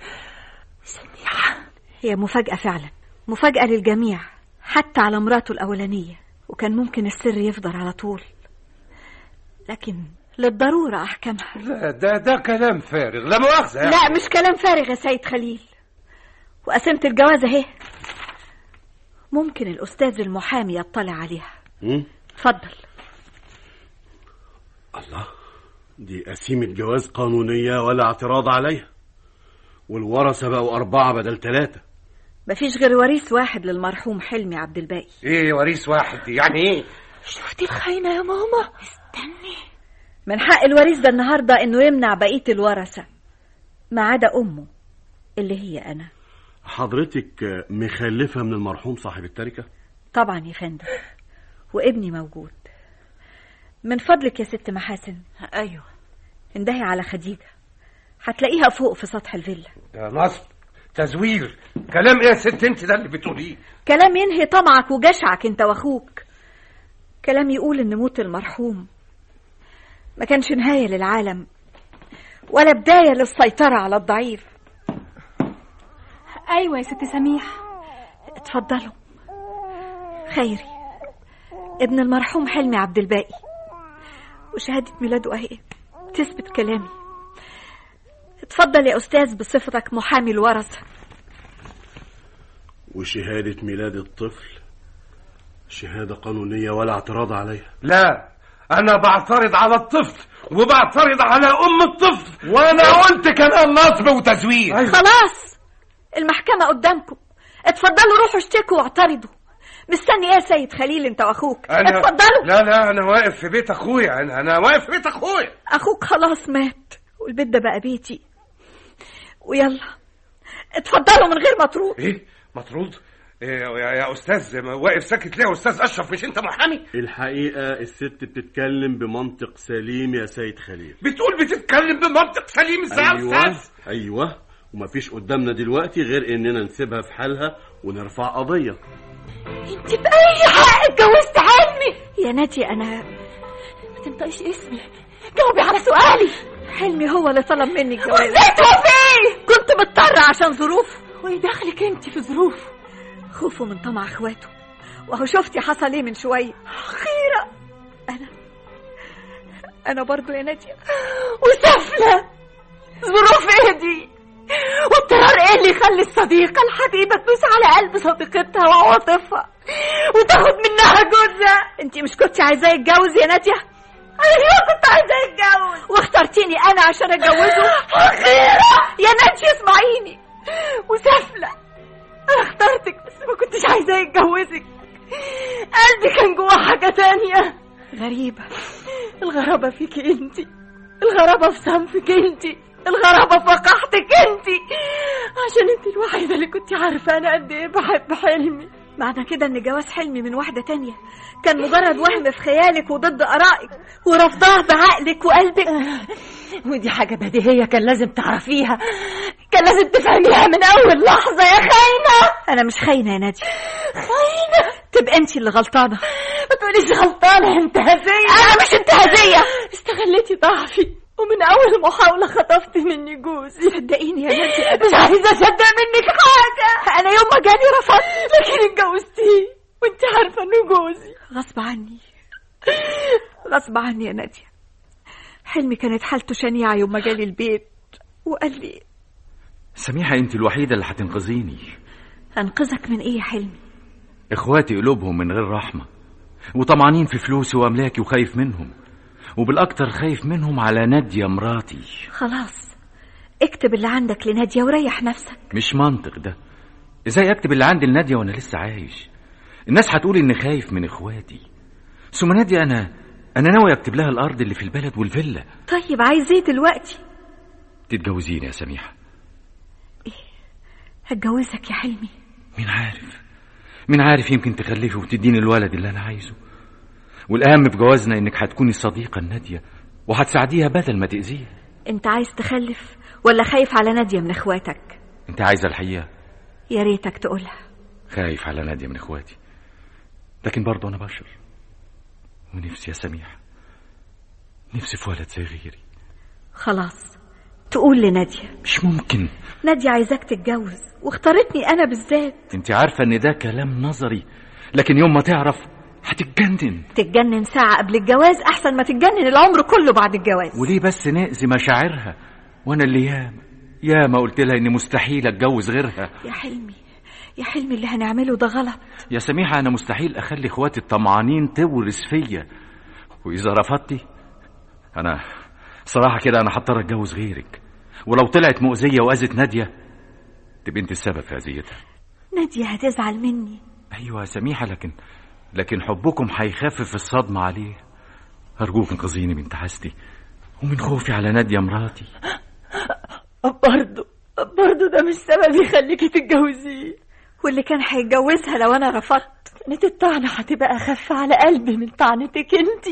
هي مفاجاه فعلا مفاجاه للجميع حتى على مراته الاولانيه وكان ممكن السر يفضل على طول لكن للضروره احكمها لا ده ده كلام فارغ لا مؤاخذة يعني. لا مش كلام فارغ يا سيد خليل وقسمة الجواز اهي ممكن الأستاذ المحامي يطلع عليها مم؟ اتفضل الله دي قسيمه جواز قانونيه ولا اعتراض عليها والورثه بقوا اربعه بدل ثلاثه مفيش غير وريث واحد للمرحوم حلمي عبد الباقي ايه وريث واحد دي؟ يعني ايه شفتي الخاينة يا ماما من حق الوريث ده النهاردة انه يمنع بقية الورثة ما عدا امه اللي هي انا حضرتك مخلفه من المرحوم صاحب التركه طبعا يا فندم وابني موجود من فضلك يا ست محاسن أيوة اندهي على خديجة هتلاقيها فوق في سطح الفيلا ده نصب تزوير كلام ايه يا ست انت ده اللي بتقوليه كلام ينهي طمعك وجشعك انت واخوك كلام يقول ان موت المرحوم ما كانش نهاية للعالم ولا بداية للسيطرة على الضعيف ايوه يا ست سميحة اتفضلوا خيري ابن المرحوم حلمي عبد الباقي وشهادة ميلاده اهي تثبت كلامي اتفضل يا استاذ بصفتك محامي الورثة وشهاده ميلاد الطفل شهاده قانونيه ولا اعتراض عليها لا انا بعترض على الطفل وبعترض على ام الطفل وانا قلت كمان نصب وتزوير خلاص المحكمة قدامكم اتفضلوا روحوا اشتكوا واعترضوا مستني ايه يا سيد خليل انت واخوك أنا... اتفضلوا لا لا انا واقف في بيت اخويا انا انا واقف في بيت اخويا اخوك خلاص مات والبيت ده بقى بيتي ويلا اتفضلوا من غير ما تروح ايه مطرود إيه يا, يا استاذ ما واقف ساكت ليه يا استاذ اشرف مش انت محامي الحقيقة الست بتتكلم بمنطق سليم يا سيد خليل بتقول بتتكلم بمنطق سليم ازاي يا أيوة استاذ أيوة ومفيش قدامنا دلوقتي غير إننا نسيبها في حالها ونرفع قضية انت بأي حق اتجوزت حلمي يا نادية أنا ما تنطقش اسمي جاوبي على سؤالي حلمي هو اللي طلب مني الجواز وازاي توافقي كنت مضطرة عشان ظروفه وايه دخلك انت في ظروفه خوفه من طمع اخواته وهو شفتي حصل ايه من شوية خيرة أنا أنا برضو يا نادية وسفلة ظروف ايه دي واضطرار ايه اللي يخلي الصديقة الحبيبة تدوس على قلب صديقتها وعواطفها وتاخد منها جوزها انت مش كنت عايزاه يتجوز يا نادية ايوه كنت عايزة اتجوز واخترتيني أنا عشان أتجوزه خيرة يا نادية اسمعيني وسفلة انا اخترتك بس ما كنتش عايزاه يتجوزك قلبي كان جواه حاجة تانية غريبة الغرابة فيك انت الغرابة في صنفك انت الغرابة في وقحتك انت عشان انت الوحيدة اللي كنت عارفة انا قد ايه بحب حلمي معنى كده ان جواز حلمي من واحدة تانية كان مجرد وهم في خيالك وضد ارائك ورفضها بعقلك وقلبك ودي حاجة بديهية كان لازم تعرفيها كان لازم تفهميها من أول لحظة يا خاينة انا مش خاينة يا نادية خاينة تبقى انت اللي غلطانة ما تقوليش غلطانة انتهازية انا مش انتهازية استغليتي ضعفي ومن أول محاولة خطفت مني جوزي صدقيني يا نادية مش عايزة أصدق منك حاجة أنا يوم ما جاني رفضت لكن اتجوزتيه وانت عارفة إنه جوزي غصب عني غصب عني يا نادية حلمي كانت حالته شنيعة يوم ما جالي البيت وقال لي سميحة انت الوحيدة اللي هتنقذيني انقذك من ايه يا حلمي اخواتي قلوبهم من غير رحمة وطمعانين في فلوسي واملاكي وخايف منهم وبالاكتر خايف منهم على نادية مراتي خلاص اكتب اللي عندك لنادية وريح نفسك مش منطق ده ازاي اكتب اللي عندي لنادية وانا لسه عايش الناس هتقول اني خايف من اخواتي ثم نادية انا انا ناوي اكتب لها الارض اللي في البلد والفيلا طيب عايز ايه دلوقتي تتجوزيني يا سميحة هتجوزك يا حلمي مين عارف مين عارف يمكن تخلفي وتديني الولد اللي انا عايزه والاهم في جوازنا انك هتكوني صديقة لنادية وهتساعديها بدل ما تأذيها انت عايز تخلف ولا خايف على نادية من اخواتك انت عايزة الحقيقة يا ريتك تقولها خايف على نادية من اخواتي لكن برضه انا بشر ونفسي يا سميحة نفسي في ولد زي غيري خلاص تقول لنادية مش ممكن نادية عايزاك تتجوز واختارتني انا بالذات انت عارفة ان ده كلام نظري لكن يوم ما تعرف هتتجنن تتجنن ساعة قبل الجواز احسن ما تتجنن العمر كله بعد الجواز وليه بس نأذي مشاعرها وانا اللي ياما ياما قلت لها اني مستحيل اتجوز غيرها يا حلمي يا حلمي اللي هنعمله ده غلط يا سميحة انا مستحيل اخلي اخواتي الطمعانين تورث فيا واذا رفضتي انا صراحة كده انا هضطر اتجوز غيرك ولو طلعت مؤذية واذت نادية تبقى انت السبب في اذيتها نادية هتزعل مني ايوه يا سميحة لكن لكن حبكم هيخفف الصدمة عليه أرجوك انقذيني من تحستي ومن خوفي على نادية مراتي برضه برضه ده مش سبب يخليكي تتجوزيه واللي كان هيتجوزها لو انا رفضت كانت الطعنة هتبقى أخف على قلبي من طعنتك انت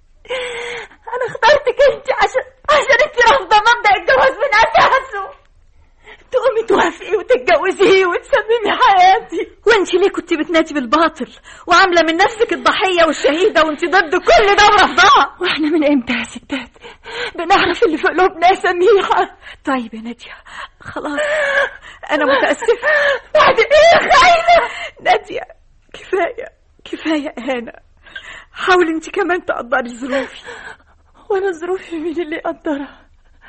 أنا اخترتك انت عشان عشان انت رافضة مبدأ الجواز من أساسه تقومي توافقي وتتجوزيه وتسممي حياتي وانت ليه كنت بتنادي بالباطل وعامله من نفسك الضحيه والشهيده وانت ضد كل ده ورافضاه واحنا من امتى يا ستات بنعرف اللي في قلوبنا يا سميحة طيب يا ناديه خلاص انا متاسفه بعد ايه يا خاينة ناديه كفايه كفايه اهانه حاولي انت كمان تقدري ظروفي وانا ظروفي مين اللي يقدرها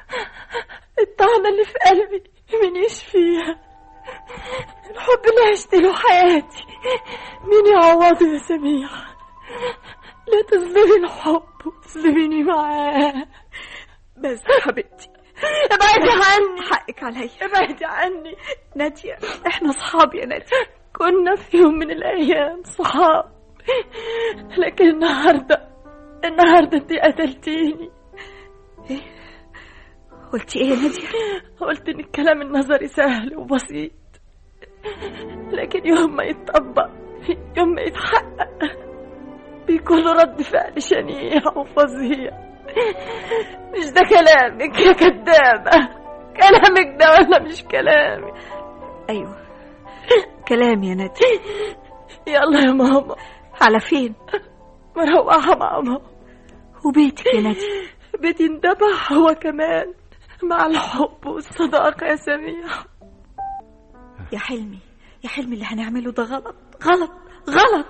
الطعنة اللي في قلبي مين يشفيها الحب اللي عشت له حياتي مين يعوضه يا سميحة لا تظلمي الحب وتظلميني معاه بس يا حبيبتي ابعدي عني حقك عليا ابعدي عني ناديه احنا اصحاب يا ناديه كنا في يوم من الايام صحاب لكن النهارده النهارده انت قتلتيني قلتي ايه يا نادية قلت ان الكلام النظري سهل وبسيط لكن يوم ما يتطبق يوم ما يتحقق بيكون له رد فعل شنيع وفظيع مش ده كلامك يا كدابة كلامك ده ولا مش كلامي ايوه كلام يا نادية يلا يا ماما على فين مروحة مع ماما وبيتك يا نادية بيتي اندبح هو كمان مع الحب والصداقة يا سميح يا حلمي يا حلمي اللي هنعمله ده غلط غلط غلط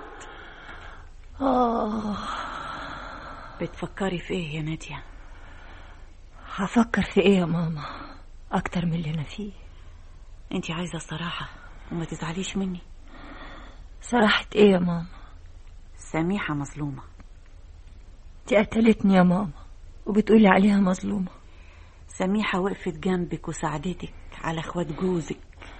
آه بتفكري في ايه يا نادية هفكر في ايه يا ماما اكتر من اللي انا فيه انت عايزة الصراحة وما تزعليش مني صراحة ايه يا ماما سميحة مظلومة دي قتلتني يا ماما وبتقولي عليها مظلومة سميحة وقفت جنبك وساعدتك على اخوات جوزك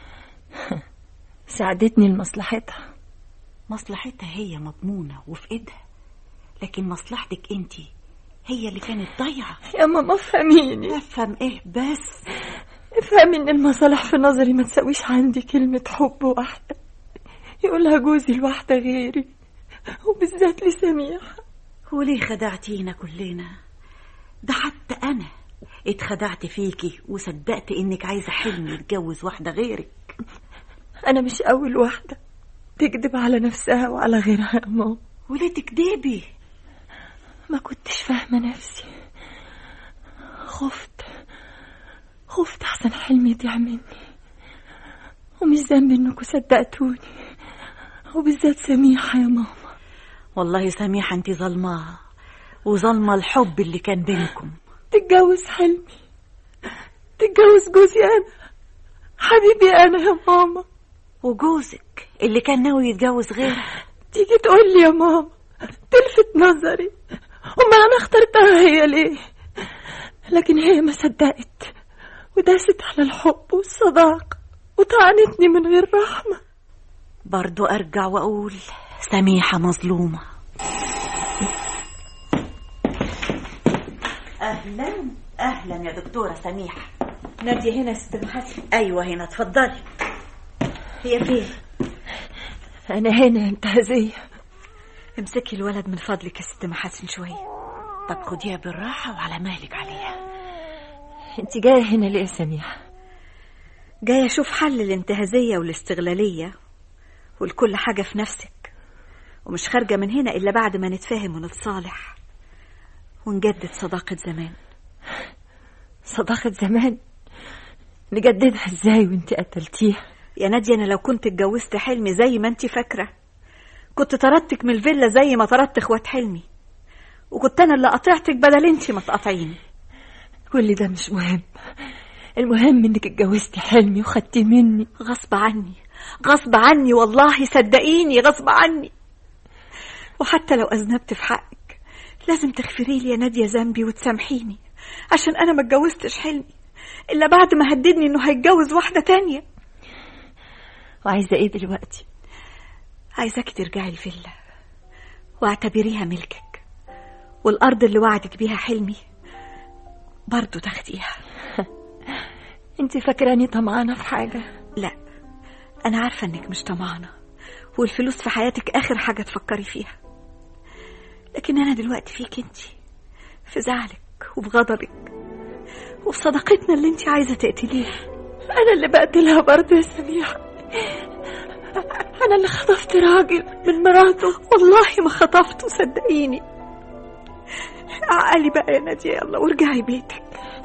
ساعدتني لمصلحتها مصلحتها هي مضمونة وفي ايدها لكن مصلحتك انت هي اللي كانت ضايعة يا ماما افهميني افهم ايه بس افهمي ان المصالح في نظري ما تسويش عندي كلمة حب واحدة يقولها جوزي لواحدة غيري وبالذات لسميحة وليه خدعتينا كلنا ده حتى انا اتخدعت فيكي وصدقت انك عايزة حلم يتجوز واحدة غيرك انا مش اول واحدة تكذب على نفسها وعلى غيرها يا ماما وليه تكدبي ما كنتش فاهمة نفسي خفت خفت أحسن حلمي يضيع مني ومش ذنبي إنكم صدقتوني وبالذات سميحة يا ماما والله سميحة انت ظلماها وظلمة الحب اللي كان بينكم تتجوز حلمي تتجوز جوزي أنا حبيبي أنا يا ماما وجوزك اللي كان ناوي يتجوز غيرها تيجي تقول لي يا ماما تلفت نظري امال انا اخترتها هي ليه لكن هي ما صدقت وداست على الحب والصداقة وطعنتني من غير رحمة برضو ارجع واقول سميحة مظلومة اهلا اهلا يا دكتورة سميحة نادية هنا يا ست محسن ايوه هنا اتفضلي هي فين أنا هنا يا انتهازية امسكي الولد من فضلك يا ست محسن شوية طب خديها بالراحة وعلى مهلك عليها انت جاية هنا ليه يا سميحة جاية أشوف حل الانتهازية والاستغلالية والكل حاجة في نفسك ومش خارجة من هنا إلا بعد ما نتفاهم ونتصالح ونجدد صداقة زمان صداقة زمان نجددها ازاي وانت قتلتيها يا نادية أنا لو كنت اتجوزت حلمي زي ما انت فاكرة كنت طردتك من الفيلا زي ما طردت اخوات حلمي وكنت أنا اللي قطعتك بدل انت ما تقاطعيني كل ده مش مهم المهم انك اتجوزتي حلمي وخدتي مني غصب عني غصب عني والله صدقيني غصب عني وحتى لو أذنبت في حقك لازم تغفري لي يا نادية ذنبي وتسامحيني عشان أنا ما اتجوزتش حلمي إلا بعد ما هددني إنه هيتجوز واحدة تانية وعايزة ايه دلوقتي عايزاكي ترجعي الفيلا واعتبريها ملكك والأرض اللي وعدك بيها حلمي برضو تاخديها انت فاكراني طمعانة في حاجة لا أنا عارفة إنك مش طمعانة والفلوس في حياتك آخر حاجة تفكري فيها لكن أنا دلوقتي فيك انت في زعلك وفي غضبك وفي صداقتنا اللي انت عايزة تقتليها انا اللي بقتلها برضه يا سميحة انا اللي خطفت راجل من مراته والله ما خطفته صدقيني عقلي بقى يا نادية يلا وارجعي بيتك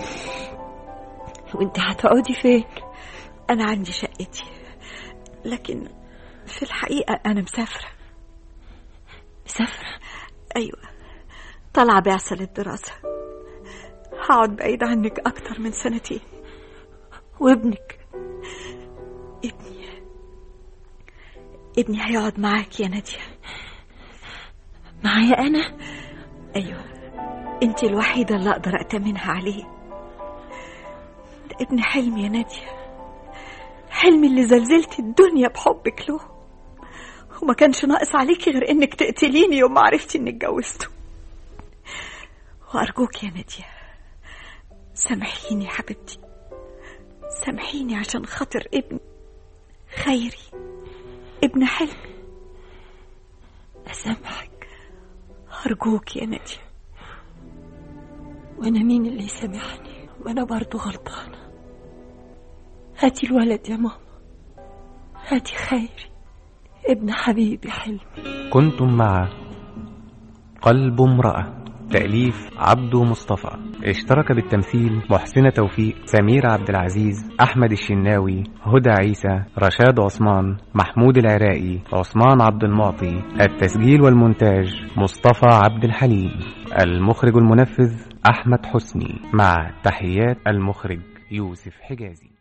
وانت هتقعدي فين أنا عندي شقتي لكن في الحقيقة أنا مسافرة مسافرة أيوة طالعة بعثة للدراسة هقعد بعيد عنك أكتر من سنتين وابنك ابني ابني هيقعد معاك يا نادية معايا انا أيوة أنت الوحيدة اللي أقدر أأتمنها عليه ده ابن حلمي يا نادية حلمي اللي زلزلت الدنيا بحبك له وما كانش ناقص عليكي غير انك تقتليني يوم ما عرفتي انك اتجوزته وارجوك يا نادية سامحيني يا حبيبتي سامحيني عشان خاطر ابني خيري ابن حلمي أسامحك أرجوك يا نادية وأنا مين اللي يسامحني وأنا برضو غلطانة هاتي الولد يا ماما هاتي خيري ابن حبيبي حلمي كنتم مع قلب امرأة تأليف عبده مصطفى اشترك بالتمثيل محسنة توفيق سمير عبد العزيز أحمد الشناوي هدى عيسى رشاد عثمان محمود العراقي عثمان عبد المعطي التسجيل والمونتاج مصطفى عبد الحليم المخرج المنفذ أحمد حسني مع تحيات المخرج يوسف حجازي